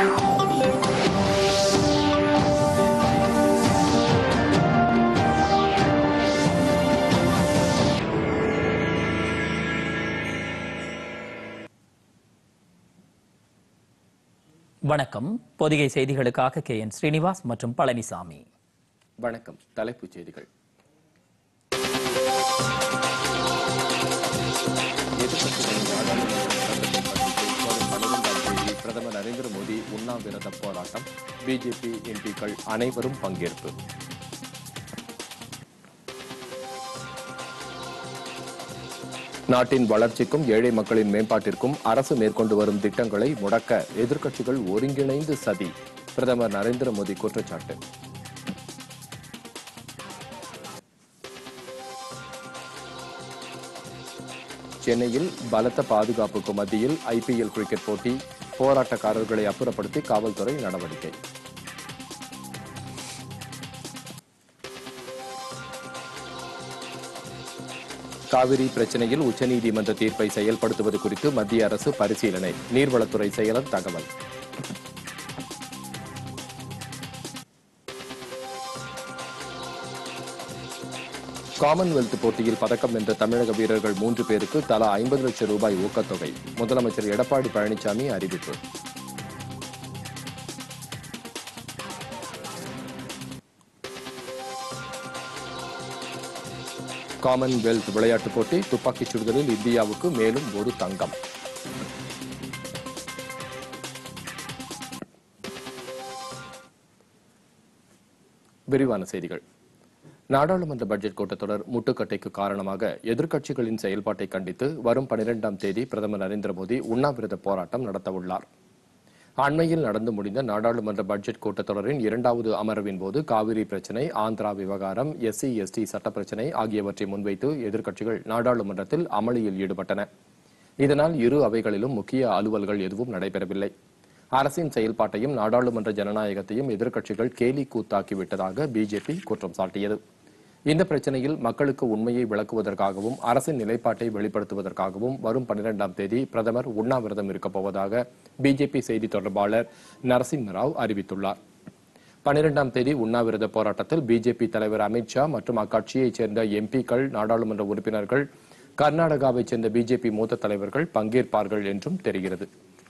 வணக்கம் பொதிகை செய்திகளுக்காக K N Srinivas மற்றும் பழனிசாமி வணக்கம் தலைப்புச் செய்திகள் எதிர்க்கட்சிகளின் நாடாளுமன்ற கூட்டத்தில் வரும் 12ஆம் தேதி பிரதமர் நரேந்திர மோடி உண்ணாவிரத போராட்டம் பிஜேபி எம்பிக்கள் அனைவரும் பங்கேற்பு நாட்டின் வளர்ச்சிக்கும் ஏழை மக்களின் மேம்பாட்டிற்கும் அரசு மேற்கொண்டு வரும் திட்டங்களை முடக்க எதிர்க்கட்சிகள் ஒருங்கிணைந்து சதி பிரதமர் நரேந்திர மோடி குற்றச்சாட்டு சென்னையில் பலத்த பாதுகாப்புக்கு மத்தியில் ஐபிஎல் கிரிக்கெட் போட்டி போராட்டக்காரர்களை அப்புறப்படுத்தி காவல்துறை நடவடிக்கை காவிரி பிரச்சனையில் உச்சநீதிமன்ற தீர்ப்பை செயல்படுத்துவது குறித்து மத்திய அரசு பரிசீலனை நீர்வளத்துறை செயலர் தகவல் காமன்வெல்த் போட்டியில் பதக்கம் வென்ற தமிழக வீரர்கள் மூன்று பேருக்கு தலா ஐம்பது லட்சம் ரூபாய் ஊக்கத்தொகை முதலமைச்சர் எடப்பாடி பழனிசாமி அறிவிப்பு காமன்வெல்த் விளையாட்டுப் போட்டி துப்பாக்கிச் சுடுதலில் இந்தியாவுக்கு மேலும் ஒரு தங்கம் விரிவான செய்திகள் நாடாளுமன்ற பட்ஜெட் கூட்டத்தொடர் முட்டுக்கட்டைக்கு காரணமாக எதிர்க்கட்சிகளின் செயல்பாட்டை கண்டித்து வரும் பனிரெண்டாம் தேதி பிரதமர் நரேந்திர மோடி உண்ணாவிரத போராட்டம் நடத்தவுள்ளார் அண்மையில் நடந்து முடிந்த நாடாளுமன்ற பட்ஜெட் கூட்டத்தொடரின் இரண்டாவது அமர்வின் போது காவிரி பிரச்சினை ஆந்திரா விவகாரம் எஸ்சி எஸ்டி சட்ட பிரச்சினை ஆகியவற்றை முன்வைத்து எதிர்க்கட்சிகள் நாடாளுமன்றத்தில் அமளியில் ஈடுபட்டன இதனால் இரு அவைகளிலும் முக்கிய அலுவல்கள் எதுவும் நடைபெறவில்லை அரசின் செயல்பாட்டையும் நாடாளுமன்ற ஜனநாயகத்தையும் எதிர்க்கட்சிகள் கேலி கூத்தாக்கிவிட்டதாக பிஜேபி குற்றம் சாட்டியது இந்த பிரச்சனையில் மக்களுக்கு உண்மையை விளக்குவதற்காகவும் அரசின் நிலைப்பாட்டை வெளிப்படுத்துவதற்காகவும் வரும் பன்னிரெண்டாம் தேதி பிரதமர் உண்ணாவிரதம் இருக்கப் போவதாக பிஜேபி செய்தி தொடர்பாளர் நரசிம்மராவ் அறிவித்துள்ளார் பன்னிரெண்டாம் தேதி உண்ணாவிரத போராட்டத்தில் பிஜேபி தலைவர் அமித்ஷா மற்றும் அக்கட்சியைச் சேர்ந்த எம்பிக்கள் நாடாளுமன்ற உறுப்பினர்கள் கர்நாடகாவைச் சேர்ந்த பிஜேபி மூத்த தலைவர்கள் பங்கேற்பார்கள் என்றும் தெரிகிறது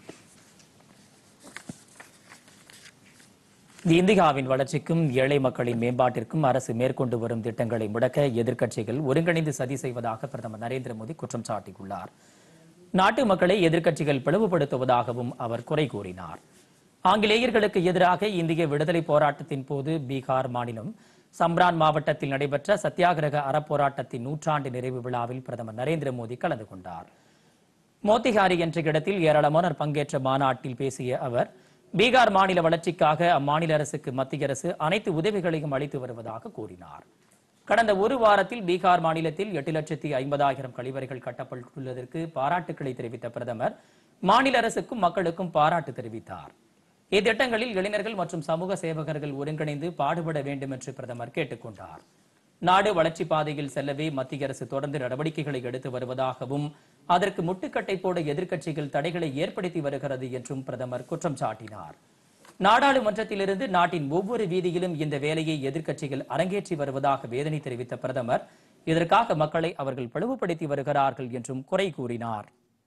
இந்தியாவின் வளர்ச்சிக்கும் ஏழை மக்களின் மேம்பாட்டிற்கும் அரசு மேற்கொண்டு வரும் திட்டங்களை முடக்க எதிர்க்கட்சிகள் ஒருங்கிணைந்து சதி செய்வதாக பிரதமர் நரேந்திர மோடி குற்றம் சாட்டியுள்ளார் நாட்டு மக்களை எதிர்க்கட்சிகள் பிளவுபடுத்துவதாகவும் அவர் குறை கூறினார் ஆங்கிலேயர்களுக்கு எதிராக இந்திய விடுதலை போராட்டத்தின் போது பீகார் மாநிலம் சம்ரான் மாவட்டத்தில் நடைபெற்ற சத்தியாகிரக அறப்போராட்டத்தின் நூற்றாண்டு நிறைவு விழாவில் பிரதமர் நரேந்திர மோடி கலந்து கொண்டார் மோத்திஹாரி என்ற இடத்தில் ஏராளமானோர் பங்கேற்ற மாநாட்டில் பேசிய அவர் பீகார் மாநில வளர்ச்சிக்காக அம்மாநில அரசுக்கு மத்திய அரசு அனைத்து உதவிகளையும் அளித்து வருவதாக கூறினார் கடந்த ஒரு வாரத்தில் பீகார் மாநிலத்தில் எட்டு லட்சத்தி ஐம்பதாயிரம் கழிவறைகள் கட்டப்பட்டுள்ளதற்கு பாராட்டுக்களை தெரிவித்த பிரதமர் மாநில அரசுக்கும் மக்களுக்கும் பாராட்டு தெரிவித்தார் இத்திட்டங்களில் இளைஞர்கள் மற்றும் சமூக சேவகர்கள் ஒருங்கிணைந்து பாடுபட வேண்டும் என்று பிரதமர் கேட்டுக்கொண்டார் நாடு வளர்ச்சி பாதையில் செல்லவே மத்திய அரசு தொடர்ந்து நடவடிக்கைகளை எடுத்து வருவதாகவும் அதற்கு முட்டுக்கட்டை போட எதிர்க்கட்சிகள் தடைகளை ஏற்படுத்தி வருகிறது என்றும் பிரதமர் குற்றம் சாட்டினார் நாடாளுமன்றத்திலிருந்து நாட்டின் ஒவ்வொரு வீதியிலும் இந்த வேலையை எதிர்க்கட்சிகள் அரங்கேற்றி வருவதாக வேதனை தெரிவித்த பிரதமர் இதற்காக மக்களை அவர்கள் பிளவுபடுத்தி வருகிறார்கள் என்றும் குறை கூறினார்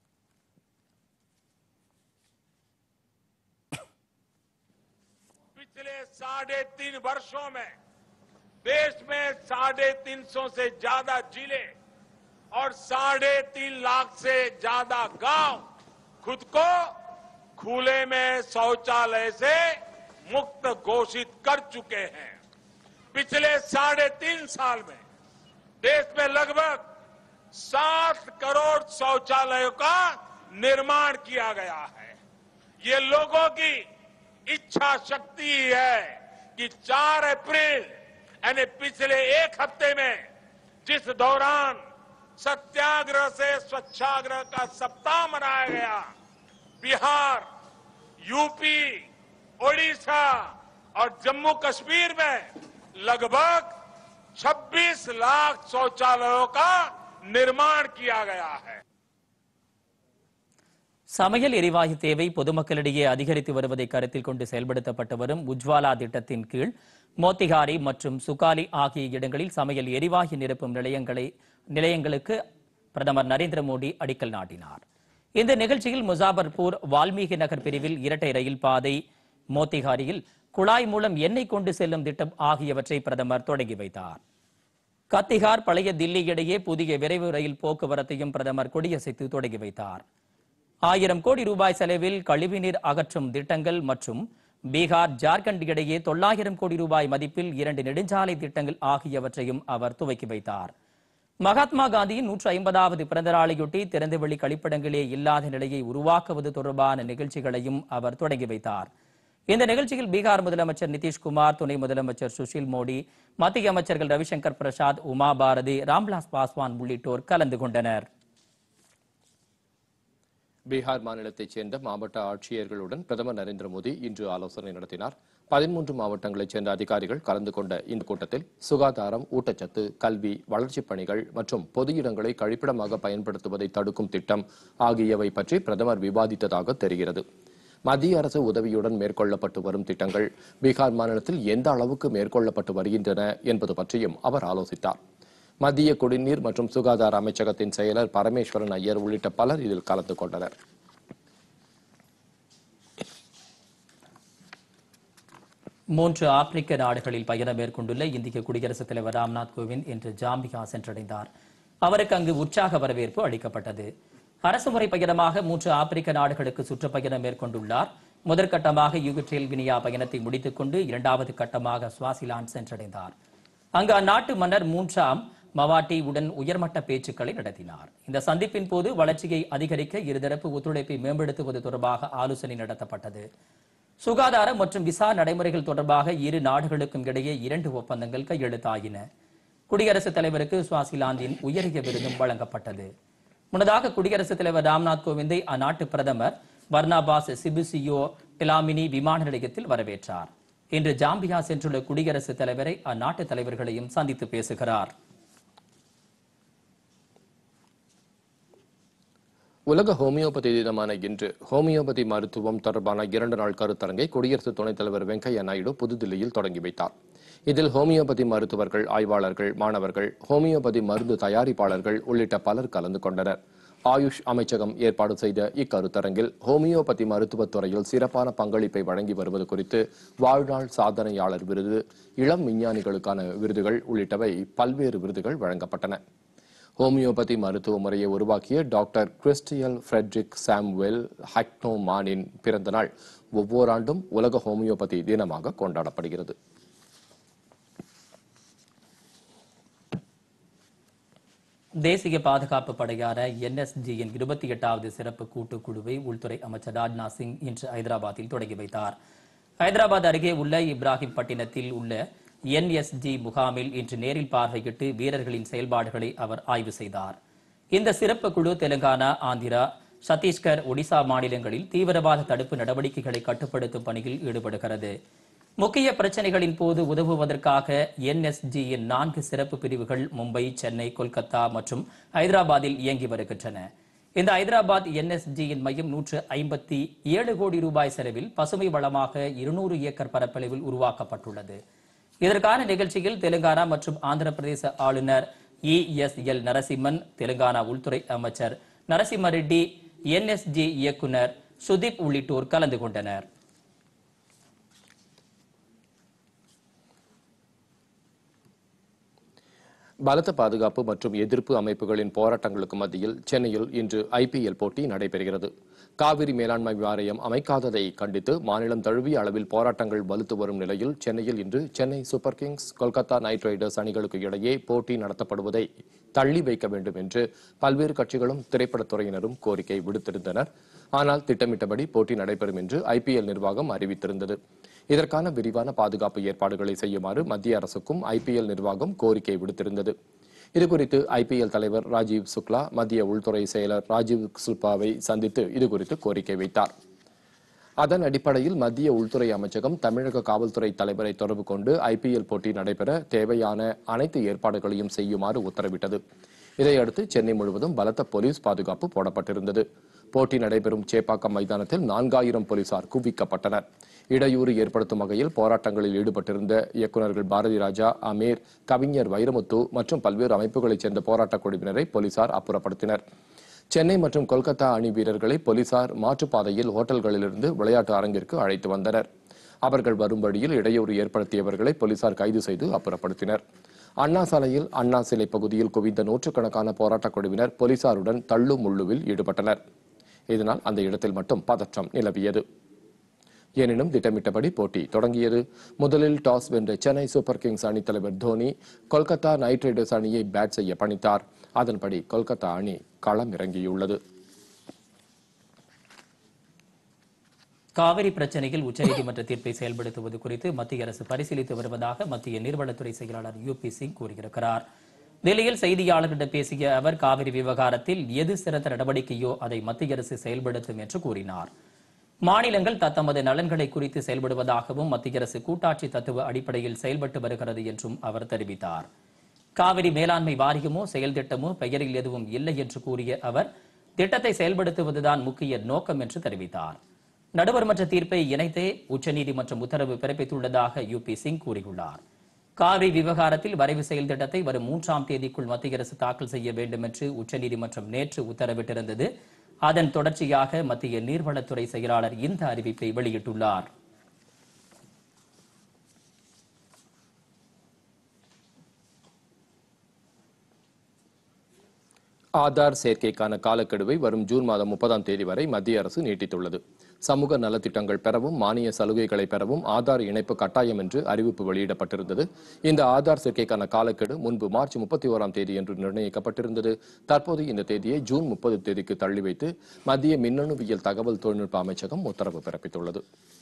पिछले साढ़े तीन वर्षों में देश में साढ़े तीन सौ से ज्यादा जिले और साढ़े तीन लाख से ज्यादा गांव खुद को खुले में शौचालय से मुक्त घोषित कर चुके हैं पिछले साढ़े तीन साल में देश में लगभग सात करोड़ शौचालयों का निर्माण किया गया है ये लोगों की इच्छा शक्ति है कि 4 अप्रैल यानी पिछले एक हफ्ते में जिस दौरान सत्याग्रह से स्वच्छाग्रह का सप्ताह मनाया गया बिहार यूपी ओडिशा और जम्मू कश्मीर में लगभग 26 लाख शौचालयों का निर्माण किया गया है சமையல் எரிவாயு தேவை பொதுமக்களிடையே அதிகரித்து வருவதை கருத்தில் கொண்டு செயல்படுத்தப்பட்டு வரும் உஜ்வாலா திட்டத்தின் கீழ் மோத்திகாரி மற்றும் சுகாலி ஆகிய இடங்களில் சமையல் எரிவாயு நிரப்பும் நிலையங்களை நிலையங்களுக்கு பிரதமர் நரேந்திர மோடி அடிக்கல் நாட்டினார் இந்த நிகழ்ச்சியில் முசாபர்பூர் வால்மீகி நகர் பிரிவில் இரட்டை ரயில் பாதை மோத்திகாரியில் குழாய் மூலம் எண்ணெய் கொண்டு செல்லும் திட்டம் ஆகியவற்றை பிரதமர் தொடங்கி வைத்தார் கத்திகார் பழைய தில்லி இடையே புதிய விரைவு ரயில் போக்குவரத்தையும் பிரதமர் கொடியசைத்து தொடங்கி வைத்தார் ஆயிரம் கோடி ரூபாய் செலவில் கழிவுநீர் அகற்றும் திட்டங்கள் மற்றும் பீகார் ஜார்க்கண்ட் இடையே தொள்ளாயிரம் கோடி ரூபாய் மதிப்பில் இரண்டு நெடுஞ்சாலை திட்டங்கள் ஆகியவற்றையும் அவர் துவக்கி வைத்தார் மகாத்மா காந்தியின் நூற்று ஐம்பதாவது பிறந்த நாளையொட்டி திறந்தவெளி கழிப்பிடங்களே இல்லாத நிலையை உருவாக்குவது தொடர்பான நிகழ்ச்சிகளையும் அவர் தொடங்கி வைத்தார் இந்த நிகழ்ச்சியில் பீகார் முதலமைச்சர் நிதிஷ்குமார் துணை முதலமைச்சர் சுஷில் மோடி மத்திய அமைச்சர்கள் ரவிசங்கர் பிரசாத் உமா பாரதி ராம்விலாஸ் பாஸ்வான் உள்ளிட்டோர் கலந்து கொண்டனர் பீகார் மாநிலத்தைச் சேர்ந்த மாவட்ட ஆட்சியர்களுடன் பிரதமர் நரேந்திர மோடி இன்று ஆலோசனை நடத்தினார் பதிமூன்று மாவட்டங்களைச் சேர்ந்த அதிகாரிகள் கலந்து கொண்ட இந்த கூட்டத்தில் சுகாதாரம் ஊட்டச்சத்து கல்வி வளர்ச்சிப் பணிகள் மற்றும் பொது இடங்களை கழிப்பிடமாக பயன்படுத்துவதை தடுக்கும் திட்டம் ஆகியவை பற்றி பிரதமர் விவாதித்ததாக தெரிகிறது மத்திய அரசு உதவியுடன் மேற்கொள்ளப்பட்டு வரும் திட்டங்கள் பீகார் மாநிலத்தில் எந்த அளவுக்கு மேற்கொள்ளப்பட்டு வருகின்றன என்பது பற்றியும் அவர் ஆலோசித்தார் மத்திய குடிநீர் மற்றும் சுகாதார அமைச்சகத்தின் செயலர் பரமேஸ்வரன் ஐயர் உள்ளிட்ட பலர் இதில் கலந்து கொண்டனர் மூன்று ஆப்பிரிக்க நாடுகளில் பயணம் மேற்கொண்டுள்ள இந்திய குடியரசுத் தலைவர் ராம்நாத் கோவிந்த் இன்று ஜாம்பியா சென்றடைந்தார் அவருக்கு அங்கு உற்சாக வரவேற்பு அளிக்கப்பட்டது அரசுமுறை பயணமாக மூன்று ஆப்பிரிக்க நாடுகளுக்கு சுற்றுப்பயணம் மேற்கொண்டுள்ளார் முதற்கட்டமாக யூகட்ரேல் கினியா பயணத்தை முடித்துக் கொண்டு இரண்டாவது கட்டமாக சுவாசிலாந்து சென்றடைந்தார் அங்கு அந்நாட்டு மன்னர் மூன்றாம் மவாட்டி உடன் உயர்மட்ட பேச்சுக்களை நடத்தினார் இந்த சந்திப்பின் போது வளர்ச்சியை அதிகரிக்க இருதரப்பு ஒத்துழைப்பை மேம்படுத்துவது தொடர்பாக ஆலோசனை நடத்தப்பட்டது சுகாதார மற்றும் விசா நடைமுறைகள் தொடர்பாக இரு நாடுகளுக்கும் இடையே இரண்டு ஒப்பந்தங்கள் கையெழுத்தாயின குடியரசுத் தலைவருக்கு சுவாசிலாந்தின் உயரிய விருதும் வழங்கப்பட்டது முன்னதாக குடியரசுத் தலைவர் ராம்நாத் கோவிந்தை அந்நாட்டு பிரதமர் பர்னாபாஸ் சிபுசியோ டிலாமினி விமான நிலையத்தில் வரவேற்றார் இன்று ஜாம்பியா சென்றுள்ள குடியரசுத் தலைவரை அந்நாட்டு தலைவர்களையும் சந்தித்து பேசுகிறார் உலக ஹோமியோபதி தினமான இன்று ஹோமியோபதி மருத்துவம் தொடர்பான இரண்டு நாள் கருத்தரங்கை குடியரசு துணைத் தலைவர் வெங்கையா நாயுடு புதுதில்லியில் தொடங்கி வைத்தார் இதில் ஹோமியோபதி மருத்துவர்கள் ஆய்வாளர்கள் மாணவர்கள் ஹோமியோபதி மருந்து தயாரிப்பாளர்கள் உள்ளிட்ட பலர் கலந்து கொண்டனர் ஆயுஷ் அமைச்சகம் ஏற்பாடு செய்த இக்கருத்தரங்கில் ஹோமியோபதி மருத்துவத் துறையில் சிறப்பான பங்களிப்பை வழங்கி வருவது குறித்து வாழ்நாள் சாதனையாளர் விருது இளம் விஞ்ஞானிகளுக்கான விருதுகள் உள்ளிட்டவை பல்வேறு விருதுகள் வழங்கப்பட்டன ஹோமியோபதி மருத்துவ முறையை உருவாக்கிய டாக்டர் கிறிஸ்டியல் ஃப்ரெட்ரிக் சாம்வெல் ஹக்னோமானின் பிறந்த நாள் ஒவ்வொரு ஆண்டும் உலக ஹோமியோபதி தினமாக கொண்டாடப்படுகிறது தேசிய பாதுகாப்பு படையான என்எஸ்ஜியின் இருபத்தி எட்டாவது சிறப்பு கூட்டுக்குழுவை உள்துறை அமைச்சர் ராஜ்நாத் சிங் இன்று ஐதராபாத்தில் தொடங்கி வைத்தார் ஹைதராபாத் அருகே உள்ள இப்ராஹிம் பட்டினத்தில் உள்ள என்எஸ்ஜி முகாமில் இன்று நேரில் பார்வையிட்டு வீரர்களின் செயல்பாடுகளை அவர் ஆய்வு செய்தார் இந்த சிறப்பு குழு தெலுங்கானா ஆந்திரா சத்தீஸ்கர் ஒடிசா மாநிலங்களில் தீவிரவாத தடுப்பு நடவடிக்கைகளை கட்டுப்படுத்தும் பணியில் ஈடுபடுகிறது முக்கிய பிரச்சனைகளின் போது உதவுவதற்காக என்எஸ்ஜியின் நான்கு சிறப்பு பிரிவுகள் மும்பை சென்னை கொல்கத்தா மற்றும் ஹைதராபாத்தில் இயங்கி வருகின்றன இந்த ஹைதராபாத் என்எஸ்ஜியின் மையம் நூற்று ஐம்பத்தி ஏழு கோடி ரூபாய் செலவில் பசுமை வளமாக இருநூறு ஏக்கர் பரப்பளவில் உருவாக்கப்பட்டுள்ளது இதற்கான நிகழ்ச்சியில் தெலுங்கானா மற்றும் ஆந்திர பிரதேச ஆளுநர் E S L Narasimhan Telangana உள்துறை அமைச்சர் நரசிம்ம ரெட்டி என்எஸ்ஜி இயக்குனர் சுதீப் உள்ளிட்டோர் கலந்து கொண்டனர் பலத்த பாதுகாப்பு மற்றும் எதிர்ப்பு அமைப்புகளின் போராட்டங்களுக்கு மத்தியில் சென்னையில் இன்று ஐபிஎல் போட்டி நடைபெறுகிறது காவிரி மேலாண்மை வாரியம் அமைக்காததை கண்டித்து மாநிலம் தழுவிய அளவில் போராட்டங்கள் வலுத்து வரும் நிலையில் சென்னையில் இன்று Chennai Super Kings Kolkata Knight Riders அணிகளுக்கு இடையே போட்டி நடத்தப்படுவதை தள்ளி வைக்க வேண்டும் என்று பல்வேறு கட்சிகளும் திரைப்படத்துறையினரும் கோரிக்கை விடுத்திருந்தனர் ஆனால் திட்டமிட்டபடி போட்டி நடைபெறும் என்று ஐபிஎல் நிர்வாகம் அறிவித்திருந்தது இதற்கான விரிவான பாதுகாப்பு ஏற்பாடுகளை செய்யுமாறு மத்திய அரசுக்கும் ஐபிஎல் நிர்வாகம் கோரிக்கை விடுத்திருந்தது இதுகுறித்து ஐபிஎல் தலைவர் ராஜீவ் சுக்லா மத்திய உள்துறை செயலர் ராஜீவ் சுல்பாவை சந்தித்து இதுகுறித்து கோரிக்கை வைத்தார் அதன் அடிப்படையில் மத்திய உள்துறை அமைச்சகம் தமிழக காவல்துறை தலைவரை தொடர்பு கொண்டு ஐபிஎல் போட்டி நடைபெற தேவையான அனைத்து ஏற்பாடுகளையும் செய்யுமாறு உத்தரவிட்டது இதையடுத்து சென்னை முழுவதும் பலத்த போலீஸ் பாதுகாப்பு போடப்பட்டிருந்தது போட்டி நடைபெறும் சேப்பாக்கம் மைதானத்தில் நான்காயிரம் போலீசார் குவிக்கப்பட்டனர் இடையூறு ஏற்படுத்தும் வகையில் போராட்டங்களில் ஈடுபட்டிருந்த இயக்குநர்கள் பாரதி ராஜா அமீர் கவிஞர் வைரமுத்து மற்றும் பல்வேறு அமைப்புகளைச் சேர்ந்த போராட்டக் குழுவினரை போலீசார் அப்புறப்படுத்தினர் சென்னை மற்றும் கொல்கத்தா அணி வீரர்களை போலீசார் மாற்றுப்பாதையில் ஹோட்டல்களிலிருந்து விளையாட்டு அரங்கிற்கு அழைத்து வந்தனர் அவர்கள் வரும் வழியில் இடையூறு ஏற்படுத்தியவர்களை போலீசார் கைது செய்து அப்புறப்படுத்தினர் அண்ணா சாலையில் அண்ணா சிலை பகுதியில் குவிந்த நூற்றுக்கணக்கான போராட்டக் குழுவினர் போலீசாருடன் தள்ளு முள்ளுவில் ஈடுபட்டனர் இதனால் அந்த இடத்தில் மட்டும் பதற்றம் நிலவியது எனினும் திட்டமிட்டபடி போட்டி தொடங்கியது முதலில் டாஸ் வென்ற சென்னை சூப்பர் கிங்ஸ் அணித் தலைவர் தோனி கொல்கத்தா நைட் ரைடர்ஸ் அணியை பேட் செய்ய பணித்தார் அதன்படி கொல்கத்தா அணி களம் இறங்கியுள்ளது காவிரி பிரச்சனையில் உச்சநீதிமன்ற தீர்ப்பை செயல்படுத்துவது குறித்து மத்திய அரசு பரிசீலித்து வருவதாக மத்திய நீர்வளத்துறை செயலாளர் யூ பி சிங் கூறியிருக்கிறார் டெல்லியில் செய்தியாளர்களிடம் பேசிய அவர் காவிரி விவகாரத்தில் எது சிறந்த நடவடிக்கையோ அதை மத்திய அரசு செயல்படுத்தும் என்று கூறினார் மாநிலங்கள் தத்தமது நலன்களை குறித்து செயல்படுவதாகவும் மத்திய அரசு கூட்டாட்சி தத்துவ அடிப்படையில் செயல்பட்டு வருகிறது என்றும் அவர் தெரிவித்தார் காவிரி மேலாண்மை வாரியமோ செயல் திட்டமோ பெயரில் எதுவும் இல்லை என்று கூறிய அவர் திட்டத்தை செயல்படுத்துவதுதான் முக்கிய நோக்கம் என்று தெரிவித்தார் நடுவர் மன்ற தீர்ப்பை இணைத்தே உச்சநீதிமன்றம் உத்தரவு பிறப்பித்துள்ளதாக யூ பி சிங் கூறியுள்ளார் காவிரி விவகாரத்தில் வரைவு செயல் திட்டத்தை வரும் மூன்றாம் தேதிக்குள் மத்திய அரசு தாக்கல் செய்ய வேண்டும் என்று உச்சநீதிமன்றம் நேற்று உத்தரவிட்டிருந்தது அதன் தொடர்ச்சியாக மத்திய நீர்வளத்துறை செயலாளர் இந்த அறிவிப்பை வெளியிட்டுள்ளார் ஆதார் சேர்க்கைக்கான காலக்கெடுவை வரும் ஜூன் மாதம் முப்பதாம் தேதி வரை மத்திய அரசு நீட்டித்துள்ளது சமூக நலத்திட்டங்கள் பெறவும் மானிய சலுகைகளை பெறவும் ஆதார் இணைப்பு கட்டாயம் என்று அறிவிப்பு வெளியிடப்பட்டிருந்தது இந்த ஆதார் சேர்க்கைக்கான காலக்கெடு முன்பு மார்ச் முப்பத்தி ஓராம் தேதி என்று நிர்ணயிக்கப்பட்டிருந்தது தற்போது இந்த தேதியை ஜூன் முப்பது தேதிக்கு தள்ளி வைத்து மத்திய மின்னணுவியல் தகவல் தொழில்நுட்ப அமைச்சகம் உத்தரவு பிறப்பித்துள்ளது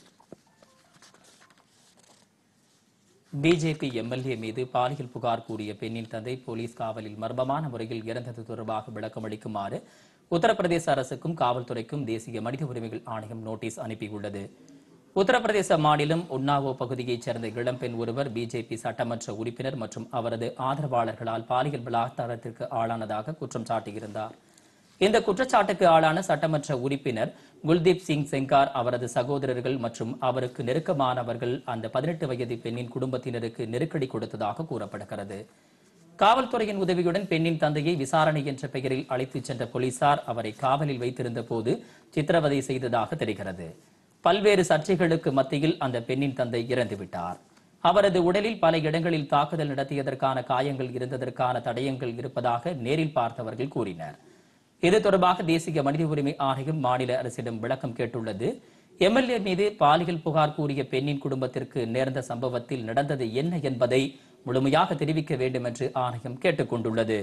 பிஜேபி எம்எல்ஏ மீது பாலியல் புகார் கூறிய பெண்ணின் தந்தை போலீஸ் காவலில் மர்மமான முறையில் இறந்தது தொடர்பாக விளக்கம் அளிக்குமாறு உத்தரப்பிரதேச அரசுக்கும் காவல்துறைக்கும் தேசிய மனித உரிமைகள் ஆணையம் நோட்டீஸ் அனுப்பியுள்ளது உத்தரப்பிரதேச மாநிலம் உன்னாவோ பகுதியைச் சேர்ந்த இளம்பெண் ஒருவர் பிஜேபி சட்டமன்ற உறுப்பினர் மற்றும் அவரது ஆதரவாளர்களால் பாலியல் பலாத்காரத்திற்கு ஆளானதாக குற்றம் சாட்டியிருந்தார் இந்த குற்றச்சாட்டுக்கு ஆளான சட்டமன்ற உறுப்பினர் குல்தீப் சிங் செங்கார் அவரது சகோதரர்கள் மற்றும் அவருக்கு நெருக்கமானவர்கள் அந்த பதினெட்டு வயது பெண்ணின் குடும்பத்தினருக்கு நெருக்கடி கொடுத்ததாக கூறப்படுகிறது காவல்துறையின் உதவியுடன் பெண்ணின் தந்தையை விசாரணை என்ற பெயரில் அழைத்துச் சென்ற போலீசார் அவரை காவலில் வைத்திருந்த போது சித்திரவதை செய்ததாக தெரிகிறது பல்வேறு சர்ச்சைகளுக்கு மத்தியில் அந்த பெண்ணின் தந்தை இறந்துவிட்டார் அவரது உடலில் பல இடங்களில் தாக்குதல் நடத்தியதற்கான காயங்கள் இருந்ததற்கான தடயங்கள் இருப்பதாக நேரில் பார்த்தவர்கள் கூறினர் இது தொடர்பாக தேசிய மனித உரிமை ஆணையம் மாநில அரசிடம் விளக்கம் கேட்டுள்ளது எம்எல்ஏ மீது பாலியல் புகார் கூறிய பெண்ணின் குடும்பத்திற்கு நேர்ந்த சம்பவத்தில் நடந்தது என்ன என்பதை முழுமையாக தெரிவிக்க வேண்டும் என்று ஆணையம் கேட்டுக் கொண்டுள்ளது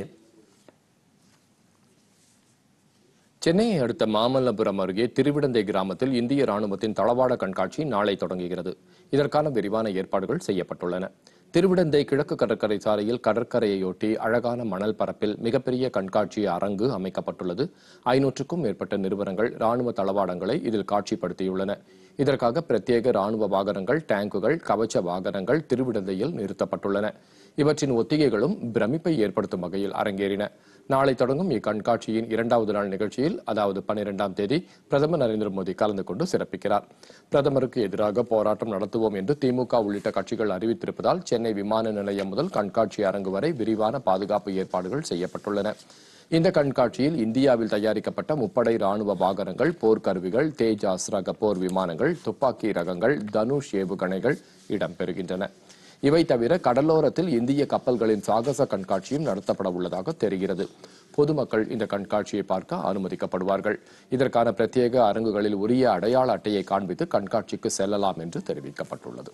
சென்னையை அடுத்த மாமல்லபுரம் அருகே திருவிடந்தை கிராமத்தில் இந்திய ராணுவத்தின் தளவாட கண்காட்சி நாளை தொடங்குகிறது இதற்கான விரிவான ஏற்பாடுகள் செய்யப்பட்டுள்ளன திருவிடந்தை கிழக்கு கடற்கரை சாலையில் கடற்கரையொட்டி அழகான மணல் பரப்பில் மிகப்பெரிய கண்காட்சி அரங்கு அமைக்கப்பட்டுள்ளது ஐநூற்றுக்கும் மேற்பட்ட நிறுவனங்கள் ராணுவ தளவாடங்களை இதில் காட்சிப்படுத்தியுள்ளன இதற்காக பிரத்யேக ராணுவ வாகனங்கள் டேங்குகள் கவச்ச வாகனங்கள் திருவிடந்தையில் நிறுத்தப்பட்டுள்ளன இவற்றின் ஒத்திகைகளும் பிரமிப்பை ஏற்படுத்தும் வகையில் அரங்கேறின நாளை தொடங்கும் இக்கண்காட்சியின் இரண்டாவது நாள் நிகழ்ச்சியில் அதாவது பன்னிரெண்டாம் தேதி பிரதமர் நரேந்திர மோடி கலந்து கொண்டு சிறப்பிக்கிறார் பிரதமருக்கு எதிராக போராட்டம் நடத்துவோம் என்று திமுக உள்ளிட்ட கட்சிகள் அறிவித்திருப்பதால் சென்னை விமான நிலையம் முதல் கண்காட்சி அரங்கு வரை விரிவான பாதுகாப்பு ஏற்பாடுகள் செய்யப்பட்டுள்ளன இந்த கண்காட்சியில் இந்தியாவில் தயாரிக்கப்பட்ட முப்படை ராணுவ வாகனங்கள் போர்க்கருவிகள் தேஜாஸ் ரக போர் விமானங்கள் துப்பாக்கி ரகங்கள் தனுஷ் ஏவுகணைகள் இடம்பெறுகின்றன இவை தவிர கடலோரத்தில் இந்திய கப்பல்களின் சாகச கண்காட்சியும் நடத்தப்பட உள்ளதாக தெரிகிறது பொதுமக்கள் இந்த கண்காட்சியை பார்க்க அனுமதிக்கப்படுவார்கள் இதற்கான பிரத்யேக அரங்குகளில் உரிய அடையாள அட்டையை காண்பித்து கண்காட்சிக்கு செல்லலாம் என்று தெரிவிக்கப்பட்டுள்ளது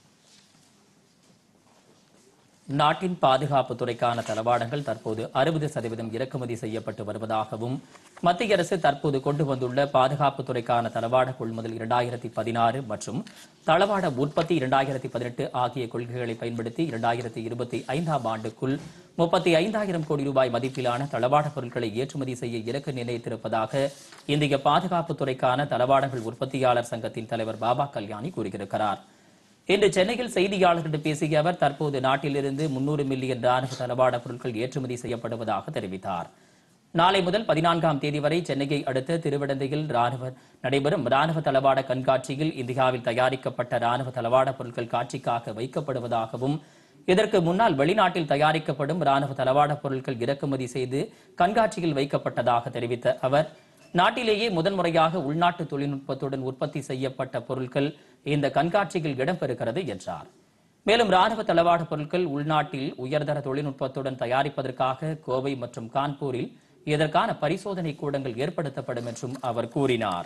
நாட்டின் பாதுகாப்பு துறைக்கான தளவாடங்கள் தற்போது அறுபது சதவீதம் இறக்குமதி செய்யப்பட்டு வருவதாகவும் மத்திய அரசு தற்போது கொண்டு வந்துள்ள பாதுகாப்பு துறைக்கான தளவாட கொள்முதல் இரண்டாயிரத்தி பதினாறு மற்றும் தளவாட உற்பத்தி இரண்டாயிரத்தி பதினெட்டு ஆகிய கொள்கைகளை பயன்படுத்தி இரண்டாயிரத்தி இருபத்தி ஐந்தாம் ஆண்டுக்குள் முப்பத்தி ஐந்தாயிரம் கோடி ரூபாய் மதிப்பிலான தளவாட பொருட்களை ஏற்றுமதி செய்ய இலக்கு நிர்ணயித்திருப்பதாக இந்திய பாதுகாப்பு துறைக்கான தளவாடங்கள் உற்பத்தியாளர் சங்கத்தின் தலைவர் பாபா கல்யாணி கூறியிருக்கிறார் இன்று சென்னையில் செய்தியாளர்களிடம் பேசிய அவர் தற்போது நாட்டிலிருந்து முன்னூறு மில்லியன் ராணுவ தளவாட பொருட்கள் ஏற்றுமதி செய்யப்படுவதாக தெரிவித்தார் நாளை முதல் பதினான்காம் தேதி வரை சென்னையை அடுத்த திருவிடந்தையில் ராணுவ நடைபெறும் ராணுவ தளவாட கண்காட்சியில் இந்தியாவில் தயாரிக்கப்பட்ட ராணுவ தளவாட பொருட்கள் காட்சிக்காக வைக்கப்படுவதாகவும் இதற்கு முன்னால் வெளிநாட்டில் தயாரிக்கப்படும் ராணுவ தளவாட பொருட்கள் இறக்குமதி செய்து கண்காட்சியில் வைக்கப்பட்டதாக தெரிவித்த அவர் நாட்டிலேயே முதன்முறையாக உள்நாட்டு தொழில்நுட்பத்துடன் உற்பத்தி செய்யப்பட்ட பொருட்கள் இந்த கண்காட்சியில் இடம்பெறுகிறது என்றார் மேலும் ராணுவ தளவாட பொருட்கள் உள்நாட்டில் உயர்தர தொழில்நுட்பத்துடன் தயாரிப்பதற்காக கோவை மற்றும் கான்பூரில் இதற்கான பரிசோதனை கூடங்கள் ஏற்படுத்தப்படும் என்றும் அவர் கூறினார்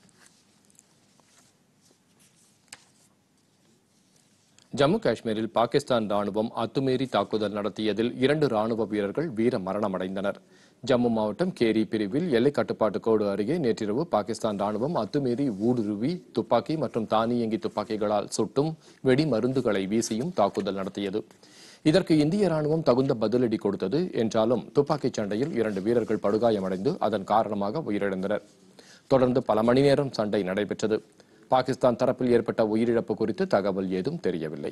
ஜம்மு காஷ்மீரில் பாகிஸ்தான் ராணுவம் அத்துமீறி தாக்குதல் நடத்தியதில் இரண்டு ராணுவ வீரர்கள் வீர மரணமடைந்தனர் ஜம்மு மாவட்டம் கேரி பிரிவில் எல்லை கட்டுப்பாட்டு கோடு அருகே நேற்றிரவு பாகிஸ்தான் ராணுவம் அத்துமீறி ஊடுருவி துப்பாக்கி மற்றும் தானியங்கி துப்பாக்கிகளால் சுட்டும் வெடி மருந்துகளை வீசியும் தாக்குதல் நடத்தியது இதற்கு இந்திய ராணுவம் தகுந்த பதிலடி கொடுத்தது என்றாலும் துப்பாக்கிச் சண்டையில் இரண்டு வீரர்கள் படுகாயமடைந்து அதன் காரணமாக உயிரிழந்தனர் தொடர்ந்து பல மணி நேரம் சண்டை நடைபெற்றது பாகிஸ்தான் தரப்பில் ஏற்பட்ட உயிரிழப்பு குறித்து தகவல் ஏதும் தெரியவில்லை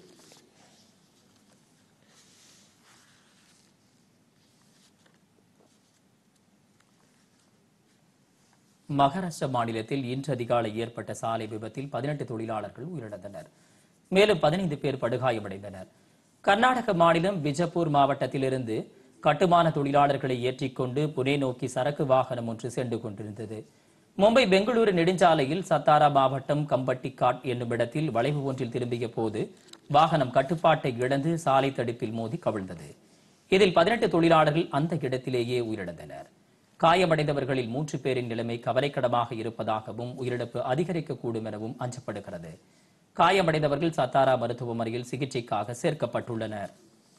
மகாராஷ்டிரா மாநிலத்தில் இன்று அதிகாலை ஏற்பட்ட சாலை விபத்தில் பதினெட்டு தொழிலாளர்கள் உயிரிழந்தனர் மேலும் பதினைந்து பேர் படுகாயமடைந்தனர் கர்நாடக மாநிலம் பிஜப்பூர் மாவட்டத்திலிருந்து கட்டுமான தொழிலாளர்களை ஏற்றிக்கொண்டு புனே நோக்கி சரக்கு வாகனம் ஒன்று சென்று கொண்டிருந்தது மும்பை பெங்களூரு நெடுஞ்சாலையில் சத்தாரா மாவட்டம் கம்பட்டிக்காட் என்னும் இடத்தில் வளைவு ஒன்றில் திரும்பிய போது வாகனம் கட்டுப்பாட்டை இழந்து சாலை தடுப்பில் மோதி கவிழ்ந்தது இதில் பதினெட்டு தொழிலாளர்கள் அந்த இடத்திலேயே உயிரிழந்தனர் காயமடைந்தவர்களில் மூன்று பேரின் நிலைமை கவலைக்கிடமாக இருப்பதாகவும் உயிரிழப்பு அதிகரிக்கக்கூடும் எனவும் அஞ்சப்படுகிறது காயமடைந்தவர்கள் சத்தாரா மருத்துவமனையில் சிகிச்சைக்காக சேர்க்கப்பட்டுள்ளனர்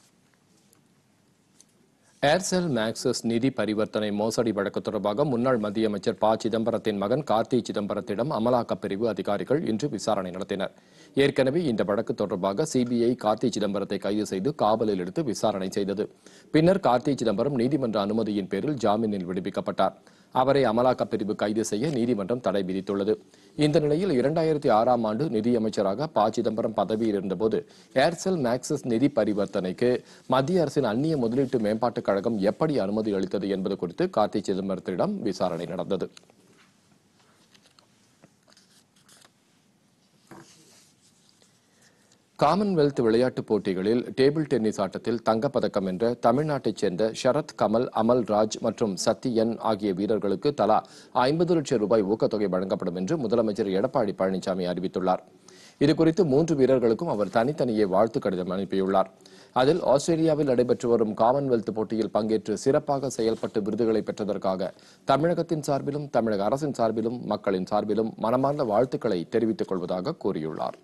ஏர்செல் மேக்சஸ் நிதி பரிவர்த்தனை மோசடி வழக்கு தொடர்பாக முன்னாள் மத்திய அமைச்சர் ப சிதம்பரத்தின் மகன் கார்த்தி சிதம்பரத்திடம் அமலாக்கப் பிரிவு அதிகாரிகள் இன்று விசாரணை நடத்தினர் ஏற்கனவே இந்த வழக்கு தொடர்பாக சிபிஐ கார்த்தி சிதம்பரத்தை கைது செய்து காவலில் எடுத்து விசாரணை செய்தது பின்னர் கார்த்தி சிதம்பரம் நீதிமன்ற அனுமதியின் பேரில் ஜாமீனில் விடுவிக்கப்பட்டார் அவரை அமலாக்கப் பிரிவு கைது செய்ய நீதிமன்றம் தடை விதித்துள்ளது இந்த நிலையில் இரண்டாயிரத்தி ஆறாம் ஆண்டு நிதியமைச்சராக ப சிதம்பரம் பதவியில் இருந்தபோது ஏர்செல் மேக்சஸ் நிதி பரிவர்த்தனைக்கு மத்திய அரசின் அந்நிய முதலீட்டு மேம்பாட்டுக் கழகம் எப்படி அனுமதி அளித்தது என்பது குறித்து கார்த்தி சிதம்பரத்திடம் விசாரணை நடந்தது காமன்வெல்த் விளையாட்டுப் போட்டிகளில் டேபிள் டென்னிஸ் ஆட்டத்தில் தங்கப்பதக்கம் வென்ற தமிழ்நாட்டைச் சேர்ந்த ஷரத் கமல் அமல் ராஜ் மற்றும் சத்தியன் ஆகிய வீரர்களுக்கு தலா ஐம்பது லட்சம் ரூபாய் ஊக்கத்தொகை வழங்கப்படும் என்று முதலமைச்சர் எடப்பாடி பழனிசாமி அறிவித்துள்ளார் இதுகுறித்து மூன்று வீரர்களுக்கும் அவர் தனித்தனியே வாழ்த்து கடிதம் அனுப்பியுள்ளார் அதில் ஆஸ்திரேலியாவில் நடைபெற்று வரும் காமன்வெல்த் போட்டியில் பங்கேற்று சிறப்பாக செயல்பட்டு விருதுகளை பெற்றதற்காக தமிழகத்தின் சார்பிலும் தமிழக அரசின் சார்பிலும் மக்களின் சார்பிலும் மனமார்ந்த வாழ்த்துக்களை தெரிவித்துக் கொள்வதாக கூறியுள்ளார்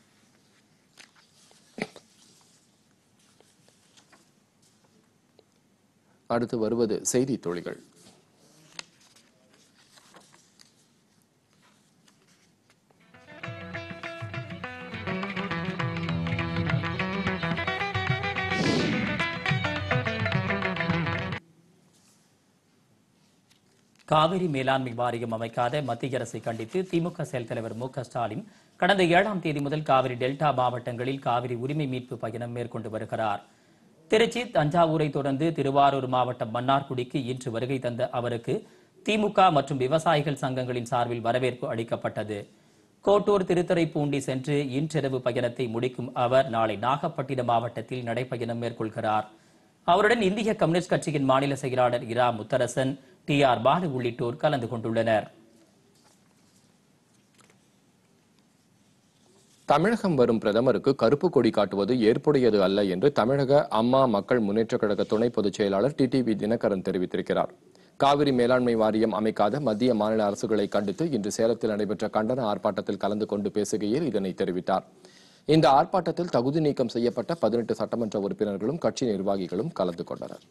அடுத்து வருவது செய்தி துளிகள் காவிரி மேலாண்மை வாரியம் அமைக்காத மத்திய அரசை கண்டித்து திமுக செயல் தலைவர் மு க ஸ்டாலின் கடந்த ஏழாம் தேதி முதல் காவிரி டெல்டா மாவட்டங்களில் காவிரி உரிமை மீட்பு பயணம் மேற்கொண்டு வருகிறார் திருச்சி தஞ்சாவூரை தொடர்ந்து திருவாரூர் மாவட்டம் மன்னார்குடிக்கு இன்று வருகை தந்த அவருக்கு திமுக மற்றும் விவசாயிகள் சங்கங்களின் சார்பில் வரவேற்பு அளிக்கப்பட்டது கோட்டூர் திருத்துறைப்பூண்டி சென்று இன்றிரவு பயணத்தை முடிக்கும் அவர் நாளை நாகப்பட்டினம் மாவட்டத்தில் நடைப்பயணம் மேற்கொள்கிறார் அவருடன் இந்திய கம்யூனிஸ்ட் கட்சியின் மாநில செயலாளர் இரா முத்தரசன் டி ஆர் பாலு உள்ளிட்டோர் கலந்து கொண்டுள்ளனர் தமிழகம் வரும் பிரதமருக்கு கருப்பு கொடி காட்டுவது ஏற்புடையது அல்ல என்று தமிழக அம்மா மக்கள் முன்னேற்றக் கழக துணை பொதுச் செயலாளர் டிடிவி தினகரன் தெரிவித்திருக்கிறார் காவிரி மேலாண்மை வாரியம் அமைக்காத மத்திய மாநில அரசுகளை கண்டித்து இன்று சேலத்தில் நடைபெற்ற கண்டன ஆர்ப்பாட்டத்தில் கலந்து கொண்டு பேசுகையில் இதனை தெரிவித்தார் இந்த ஆர்ப்பாட்டத்தில் தகுதி நீக்கம் செய்யப்பட்ட பதினெட்டு சட்டமன்ற உறுப்பினர்களும் கட்சி நிர்வாகிகளும் கலந்து கொண்டனர்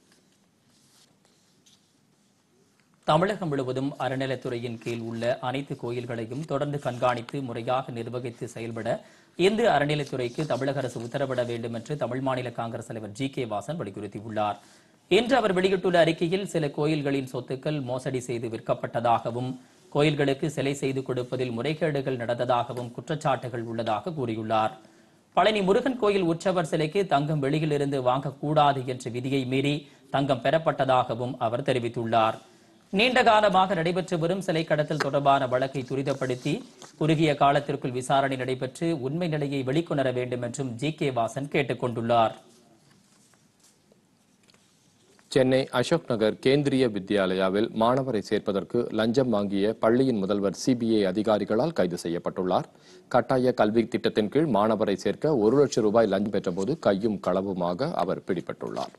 தமிழகம் முழுவதும் அறநிலைத்துறையின் கீழ் உள்ள அனைத்து கோயில்களையும் தொடர்ந்து கண்காணித்து முறையாக நிர்வகித்து செயல்பட இந்து அறநிலைத்துறைக்கு தமிழக அரசு உத்தரவிட வேண்டும் என்று தமிழ் மாநில காங்கிரஸ் தலைவர் ஜி கே வாசன் வலியுறுத்தியுள்ளார் இன்று அவர் வெளியிட்டுள்ள அறிக்கையில் சில கோயில்களின் சொத்துக்கள் மோசடி செய்து விற்கப்பட்டதாகவும் கோயில்களுக்கு சிலை செய்து கொடுப்பதில் முறைகேடுகள் நடந்ததாகவும் குற்றச்சாட்டுகள் உள்ளதாக கூறியுள்ளார் பழனி முருகன் கோயில் உற்சவர் சிலைக்கு தங்கம் வெளியிலிருந்து வாங்கக்கூடாது என்ற விதியை மீறி தங்கம் பெறப்பட்டதாகவும் அவர் தெரிவித்துள்ளார் நீண்ட காலமாக நடைபெற்று வரும் சிலை கடத்தல் தொடர்பான வழக்கை துரிதப்படுத்தி குறுகிய காலத்திற்குள் விசாரணை நடைபெற்று உண்மை நிலையை வெளிக்கொணர வேண்டும் என்றும் ஜி கே வாசன் கேட்டுக் கொண்டுள்ளார் சென்னை அசோக் நகர் கேந்திரிய வித்யாலயாவில் மாணவரை சேர்ப்பதற்கு லஞ்சம் வாங்கிய பள்ளியின் முதல்வர் சிபிஐ அதிகாரிகளால் கைது செய்யப்பட்டுள்ளார் கட்டாய கல்வி திட்டத்தின் கீழ் மாணவரை சேர்க்க ஒரு லட்சம் ரூபாய் லஞ்சம் பெற்றபோது கையும் களவுமாக அவர் பிடிபட்டுள்ளார்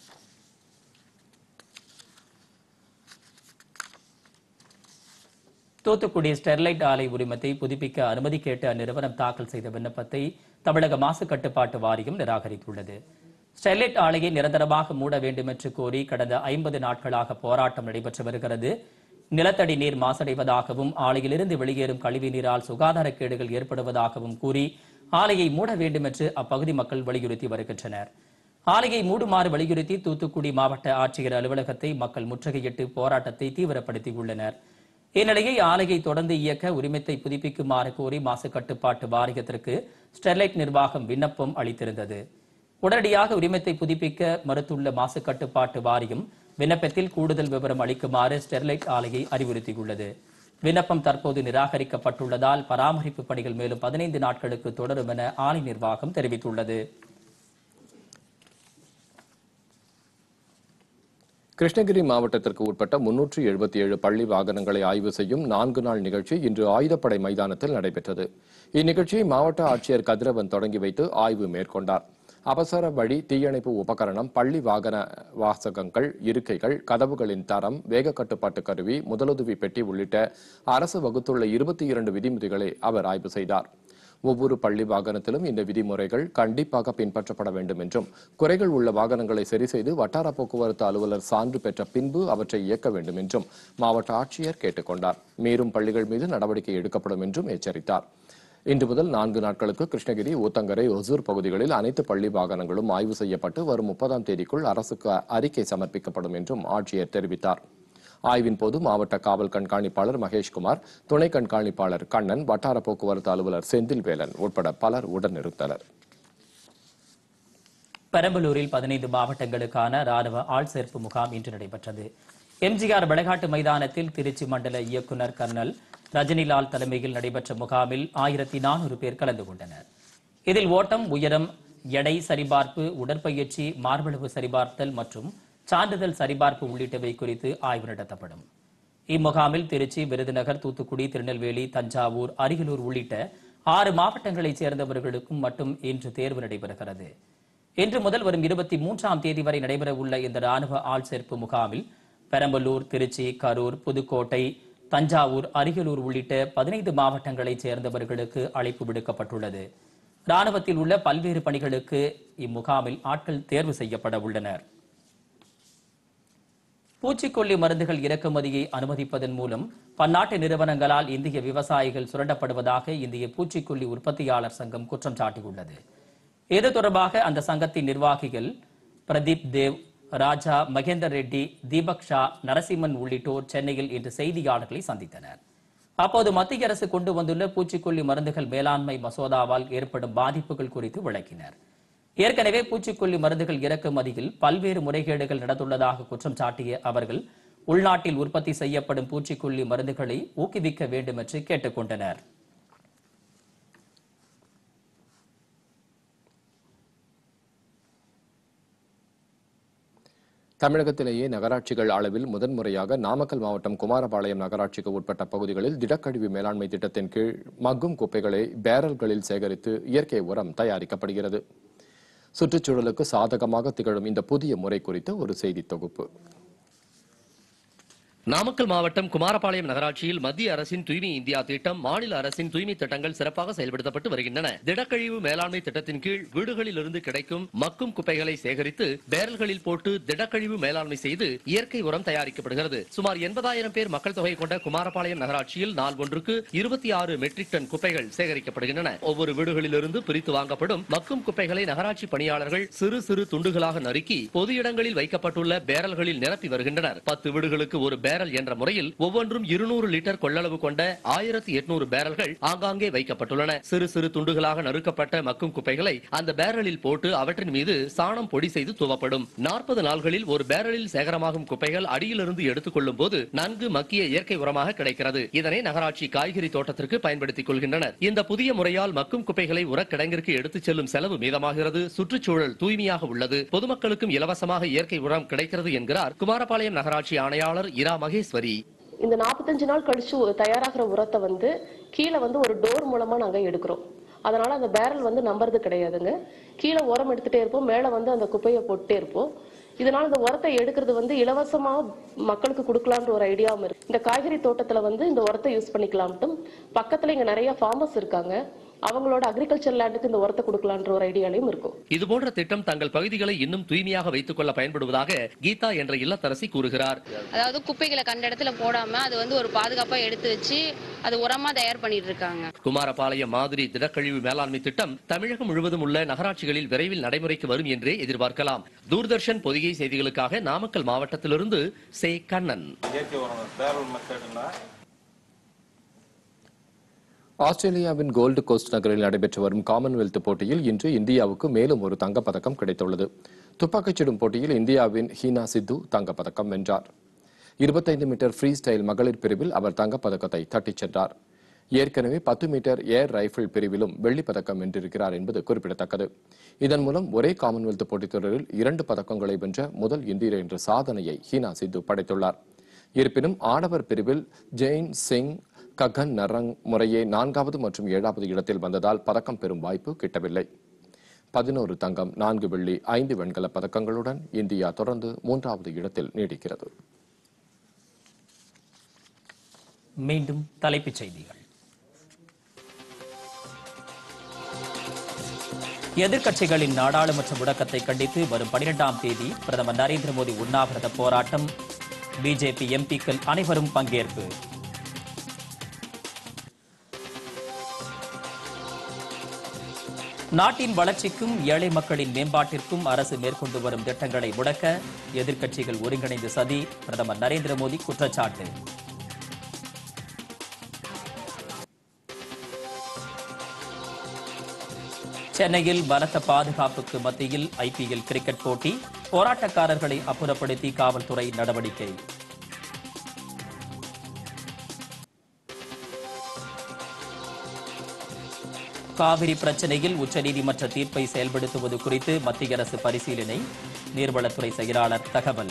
தூத்துக்குடி ஸ்டெர்லைட் ஆலை உரிமத்தை புதுப்பிக்க அனுமதி கேட்டு அந்நிறுவனம் தாக்கல் செய்த விண்ணப்பத்தை தமிழக மாசு கட்டுப்பாட்டு வாரியம் நிராகரித்துள்ளது ஸ்டெர்லைட் ஆலையை நிரந்தரமாக மூட வேண்டும் என்று கோரி கடந்த ஐம்பது நாட்களாக போராட்டம் நடைபெற்று வருகிறது நிலத்தடி நீர் மாசடைவதாகவும் ஆலையிலிருந்து வெளியேறும் கழிவு நீரால் சுகாதாரக்கேடுகள் ஏற்படுவதாகவும் கூறி ஆலையை மூட வேண்டும் என்று அப்பகுதி மக்கள் வலியுறுத்தி வருகின்றனர் ஆலையை மூடுமாறு வலியுறுத்தி தூத்துக்குடி மாவட்ட ஆட்சியர் அலுவலகத்தை மக்கள் முற்றுகையிட்டு போராட்டத்தை தீவிரப்படுத்தியுள்ளனர் இந்நிலையை ஆலையை தொடர்ந்து இயக்க உரிமத்தை புதுப்பிக்குமாறு கோரி மாசு கட்டுப்பாட்டு வாரியத்திற்கு ஸ்டெர்லைட் நிர்வாகம் விண்ணப்பம் அளித்திருந்தது உடனடியாக உரிமத்தை புதுப்பிக்க மறுத்துள்ள மாசு கட்டுப்பாட்டு வாரியம் விண்ணப்பத்தில் கூடுதல் விவரம் அளிக்குமாறு ஸ்டெர்லைட் ஆலையை அறிவுறுத்தியுள்ளது விண்ணப்பம் தற்போது நிராகரிக்கப்பட்டுள்ளதால் பராமரிப்பு பணிகள் மேலும் பதினைந்து நாட்களுக்கு தொடரும் என ஆலை நிர்வாகம் தெரிவித்துள்ளது கிருஷ்ணகிரி மாவட்டத்திற்கு உட்பட்ட முன்னூற்று எழுபத்தி ஏழு பள்ளி வாகனங்களை ஆய்வு செய்யும் நான்கு நாள் நிகழ்ச்சி இன்று ஆயுதப்படை மைதானத்தில் நடைபெற்றது இந்நிகழ்ச்சியை மாவட்ட ஆட்சியர் கதிரவன் தொடங்கி வைத்து ஆய்வு மேற்கொண்டார் அவசர வழி தீயணைப்பு உபகரணம் பள்ளி வாகன வாசகங்கள் இருக்கைகள் கதவுகளின் தரம் வேக கட்டுப்பாட்டு கருவி முதலுதவி பெட்டி உள்ளிட்ட அரசு வகுத்துள்ள இருபத்தி இரண்டு விதிமுறைகளை அவர் ஆய்வு செய்தார் ஒவ்வொரு பள்ளி வாகனத்திலும் இந்த விதிமுறைகள் கண்டிப்பாக பின்பற்றப்பட வேண்டும் என்றும் குறைகள் உள்ள வாகனங்களை சரி செய்து வட்டார போக்குவரத்து அலுவலர் சான்று பெற்ற பின்பு அவற்றை இயக்க வேண்டும் என்றும் மாவட்ட ஆட்சியர் கேட்டுக்கொண்டார் மீறும் பள்ளிகள் மீது நடவடிக்கை எடுக்கப்படும் என்றும் எச்சரித்தார் இன்று முதல் நான்கு நாட்களுக்கு கிருஷ்ணகிரி ஊத்தங்கரை ஒசூர் பகுதிகளில் அனைத்து பள்ளி வாகனங்களும் ஆய்வு செய்யப்பட்டு வரும் முப்பதாம் தேதிக்குள் அரசுக்கு அறிக்கை சமர்ப்பிக்கப்படும் என்றும் ஆட்சியர் தெரிவித்தார் ஆய்வின் போது மாவட்ட காவல் கண்காணிப்பாளர் மகேஷ்குமார் துணை கண்காணிப்பாளர் கண்ணன் வட்டார போக்குவரத்து அலுவலர் செந்தில்வேலன் உட்பட பலர் உடனிருந்தனர் பெரம்பலூரில் பதினைந்து மாவட்டங்களுக்கான ராணுவ ஆள் சேர்ப்பு முகாம் இன்று நடைபெற்றது எம்ஜிஆர் விளையாட்டு மைதானத்தில் திருச்சி மண்டல இயக்குநர் கர்னல் ரஜினிலால் தலைமையில் நடைபெற்ற முகாமில் ஆயிரத்தி நானூறு பேர் கலந்து கொண்டனர் இதில் ஓட்டம் உயரம் எடை சரிபார்ப்பு உடற்பயிற்சி மார்பளவு சரிபார்த்தல் மற்றும் சான்றிதழ் சரிபார்ப்பு உள்ளிட்டவை குறித்து ஆய்வு நடத்தப்படும் இம்முகாமில் திருச்சி விருதுநகர் தூத்துக்குடி திருநெல்வேலி தஞ்சாவூர் அரியலூர் உள்ளிட்ட ஆறு மாவட்டங்களைச் சேர்ந்தவர்களுக்கும் மட்டும் இன்று தேர்வு நடைபெறுகிறது இன்று முதல் வரும் இருபத்தி மூன்றாம் தேதி வரை நடைபெறவுள்ள இந்த ராணுவ ஆள் சேர்ப்பு முகாமில் பெரம்பலூர் திருச்சி கரூர் புதுக்கோட்டை தஞ்சாவூர் அரியலூர் உள்ளிட்ட பதினைந்து மாவட்டங்களைச் சேர்ந்தவர்களுக்கு அழைப்பு விடுக்கப்பட்டுள்ளது ராணுவத்தில் உள்ள பல்வேறு பணிகளுக்கு இம்முகாமில் ஆட்கள் தேர்வு செய்யப்பட உள்ளனர் பூச்சிக்கொல்லி மருந்துகள் இறக்குமதியை அனுமதிப்பதன் மூலம் பன்னாட்டு நிறுவனங்களால் இந்திய விவசாயிகள் சுரண்டப்படுவதாக இந்திய பூச்சிக்கொல்லி உற்பத்தியாளர் சங்கம் குற்றம் சாட்டியுள்ளது இது தொடர்பாக அந்த சங்கத்தின் நிர்வாகிகள் பிரதீப் தேவ் ராஜா மகேந்தர் ரெட்டி தீபக் ஷா நரசிம்மன் உள்ளிட்டோர் சென்னையில் இன்று செய்தியாளர்களை சந்தித்தனர் அப்போது மத்திய அரசு கொண்டு வந்துள்ள பூச்சிக்கொல்லி மருந்துகள் மேலாண்மை மசோதாவால் ஏற்படும் பாதிப்புகள் குறித்து விளக்கினர் ஏற்கனவே பூச்சிக்கொல்லி மருந்துகள் இறக்குமதியில் பல்வேறு முறைகேடுகள் நடந்துள்ளதாக குற்றம் சாட்டிய அவர்கள் உள்நாட்டில் உற்பத்தி செய்யப்படும் பூச்சிக்கொல்லி மருந்துகளை ஊக்குவிக்க வேண்டும் என்று கேட்டுக் கொண்டனர் தமிழகத்திலேயே நகராட்சிகள் அளவில் முதன்முறையாக நாமக்கல் மாவட்டம் குமாரபாளையம் நகராட்சிக்கு உட்பட்ட பகுதிகளில் திடக்கழிவு மேலாண்மை திட்டத்தின் கீழ் மக்கும் குப்பைகளை பேரல்களில் சேகரித்து இயற்கை உரம் தயாரிக்கப்படுகிறது சுற்றுச்சூழலுக்கு சாதகமாக திகழும் இந்த புதிய முறை குறித்த ஒரு செய்தி தொகுப்பு நாமக்கல் மாவட்டம் குமாரபாளையம் நகராட்சியில் மத்திய அரசின் தூய்மை இந்தியா திட்டம் மாநில அரசின் தூய்மை திட்டங்கள் சிறப்பாக செயல்படுத்தப்பட்டு வருகின்றன திடக்கழிவு மேலாண்மை திட்டத்தின் கீழ் வீடுகளில் இருந்து கிடைக்கும் மக்கும் குப்பைகளை சேகரித்து பேரல்களில் போட்டு திடக்கழிவு மேலாண்மை செய்து இயற்கை உரம் தயாரிக்கப்படுகிறது சுமார் எண்பதாயிரம் பேர் மக்கள் தொகை கொண்ட குமாரபாளையம் நகராட்சியில் நாள் ஒன்றுக்கு இருபத்தி ஆறு மெட்ரிக் டன் குப்பைகள் சேகரிக்கப்படுகின்றன ஒவ்வொரு வீடுகளில் இருந்து பிரித்து வாங்கப்படும் மக்கும் குப்பைகளை நகராட்சி பணியாளர்கள் சிறு சிறு துண்டுகளாக நறுக்கி பொது இடங்களில் வைக்கப்பட்டுள்ள பேரல்களில் நிரப்பி வருகின்றனர் பத்து வீடுகளுக்கு ஒரு பேரல் பேரல் என்ற முறையில் ஒவ்வொன்றும் இருநூறு லிட்டர் கொள்ளளவு கொண்ட ஆயிரத்தி எட்நூறு பேரல்கள் ஆங்காங்கே வைக்கப்பட்டுள்ளன சிறு சிறு துண்டுகளாக நறுக்கப்பட்ட மக்கும் குப்பைகளை அந்த பேரலில் போட்டு அவற்றின் மீது சாணம் பொடி செய்து துவப்படும் நாற்பது நாள்களில் ஒரு பேரலில் சேகரமாகும் குப்பைகள் அடியிலிருந்து எடுத்துக் கொள்ளும் போது நன்கு மக்கிய இயற்கை உரமாக கிடைக்கிறது இதனை நகராட்சி காய்கறி தோட்டத்திற்கு பயன்படுத்திக் கொள்கின்றனர் இந்த புதிய முறையால் மக்கும் குப்பைகளை உரக்கிடங்கிற்கு எடுத்துச் செல்லும் செலவு மீதமாகிறது சுற்றுச்சூழல் தூய்மையாக உள்ளது பொதுமக்களுக்கும் இலவசமாக இயற்கை உரம் கிடைக்கிறது என்கிறார் குமாரபாளையம் நகராட்சி ஆணையாளர் இரா மகேஸ்வரி இந்த நாற்பத்தஞ்சு நாள் கழிச்சு ஒரு தயாராகிற உரத்தை வந்து கீழே வந்து ஒரு டோர் மூலமா நாங்க எடுக்கிறோம் அதனால அந்த பேரல் வந்து நம்புறது கிடையாதுங்க கீழே உரம் எடுத்துட்டே இருப்போம் மேலே வந்து அந்த குப்பையை போட்டுட்டே இருப்போம் இதனால இந்த உரத்தை எடுக்கிறது வந்து இலவசமா மக்களுக்கு கொடுக்கலான்ற ஒரு ஐடியாவும் இருக்கு இந்த காய்கறி தோட்டத்துல வந்து இந்த உரத்தை யூஸ் பண்ணிக்கலாம்ட்டும் பக்கத்துல இங்க நிறைய ஃபார்மர்ஸ் இருக்காங்க அவங்களோட அக்ரிகல்ச்சர் லேண்டுக்கு இந்த உரத்தை கொடுக்கலான்ற ஒரு ஐடியாலையும் இருக்கும் இதுபோன்ற திட்டம் தங்கள் பகுதிகளை இன்னும் தூய்மையாக வைத்துக் கொள்ள பயன்படுவதாக கீதா என்ற இல்லத்தரசி கூறுகிறார் அதாவது குப்பைகளை கண்ட இடத்துல போடாம அது வந்து ஒரு பாதுகாப்பா எடுத்து வச்சு அது உரமா தயார் பண்ணிட்டு இருக்காங்க குமாரபாளையம் மாதிரி திடக்கழிவு மேலாண்மை திட்டம் தமிழகம் முழுவதும் உள்ள நகராட்சிகளில் விரைவில் நடைமுறைக்கு வரும் என்றே எதிர்பார்க்கலாம் தூர்தர்ஷன் பொதிகை செய்திகளுக்காக நாமக்கல் மாவட்டத்திலிருந்து சே கண்ணன் இயற்கை உரம் பேரல் மெத்தட்னா ஆஸ்திரேலியாவின் கோல்டு கோஸ்ட் நகரில் நடைபெற்று வரும் காமன்வெல்த் போட்டியில் இன்று இந்தியாவுக்கு மேலும் ஒரு தங்கப்பதக்கம் கிடைத்துள்ளது துப்பாக்கிச் சுடும் போட்டியில் இந்தியாவின் ஹீனா சித்து தங்கப்பதக்கம் வென்றார் இருபத்தைந்து மீட்டர் ஃப்ரீ ஸ்டைல் மகளிர் பிரிவில் அவர் தங்கப்பதக்கத்தை தட்டிச் சென்றார் ஏற்கனவே பத்து மீட்டர் ஏர் ரைபிள் பிரிவிலும் வெள்ளிப் பதக்கம் வென்றிருக்கிறார் என்பது குறிப்பிடத்தக்கது இதன் மூலம் ஒரே காமன்வெல்த் போட்டித் தொடரில் இரண்டு பதக்கங்களை வென்ற முதல் இந்தியர் என்ற சாதனையை ஹீனா சித்து படைத்துள்ளார் இருப்பினும் ஆடவர் பிரிவில் ஜெயின் சிங் ககன் நரங் முறையே நான்காவது மற்றும் ஏழாவது இடத்தில் வந்ததால் பதக்கம் பெறும் வாய்ப்பு கிட்டவில்லை பதினோரு தங்கம் நான்கு வெள்ளி ஐந்து வெண்கலப் பதக்கங்களுடன் இந்தியா தொடர்ந்து மூன்றாவது இடத்தில் நீடிக்கிறது மீண்டும் தலைப்புச் செய்திகள் எதிர்க்கட்சிகளின் நாடாளுமன்ற முடக்கத்தை கண்டித்து வரும் பனிரெண்டாம் தேதி பிரதமர் நரேந்திர மோடி உண்ணாவிரத போராட்டம் பிஜேபி எம்பிக்கள் அனைவரும் பங்கேற்பு நாட்டின் வளர்ச்சிக்கும் ஏழை மக்களின் மேம்பாட்டிற்கும் அரசு மேற்கொண்டு வரும் திட்டங்களை முடக்க எதிர்க்கட்சிகள் ஒருங்கிணைந்து சதி பிரதமர் நரேந்திர மோடி குற்றச்சாட்டு சென்னையில் பலத்த பாதுகாப்புக்கு மத்தியில் ஐபிஎல் கிரிக்கெட் போட்டி போராட்டக்காரர்களை அப்புறப்படுத்தி காவல்துறை நடவடிக்கை காவிரி பிரச்சனையில் உச்சநீதிமன்ற தீர்ப்பை செயல்படுத்துவது குறித்து மத்திய அரசு பரிசீலனை நீர்வளத்துறை செயலாளர் தகவல்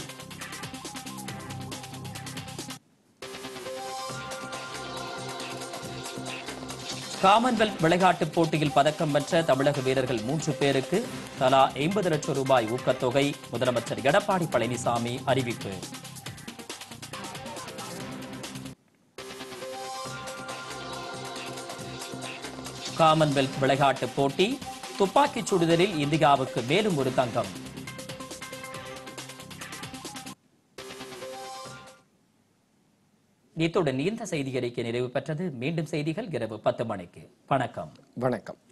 காமன்வெல்த் விளையாட்டுப் போட்டியில் பதக்கம் வென்ற தமிழக வீரர்கள் மூன்று பேருக்கு தலா ஐம்பது லட்சம் ரூபாய் ஊக்கத்தொகை முதலமைச்சர் எடப்பாடி பழனிசாமி அறிவிப்பு காமன்வெல்த் விளையாட்டுப் போட்டி துப்பாக்கிச் சுடுதலில் இந்தியாவுக்கு மேலும் ஒரு தங்கம் இத்துடன் இந்த செய்தி அறிக்கை நிறைவு பெற்றது மீண்டும் செய்திகள் இரவு பத்து மணிக்கு வணக்கம் வணக்கம்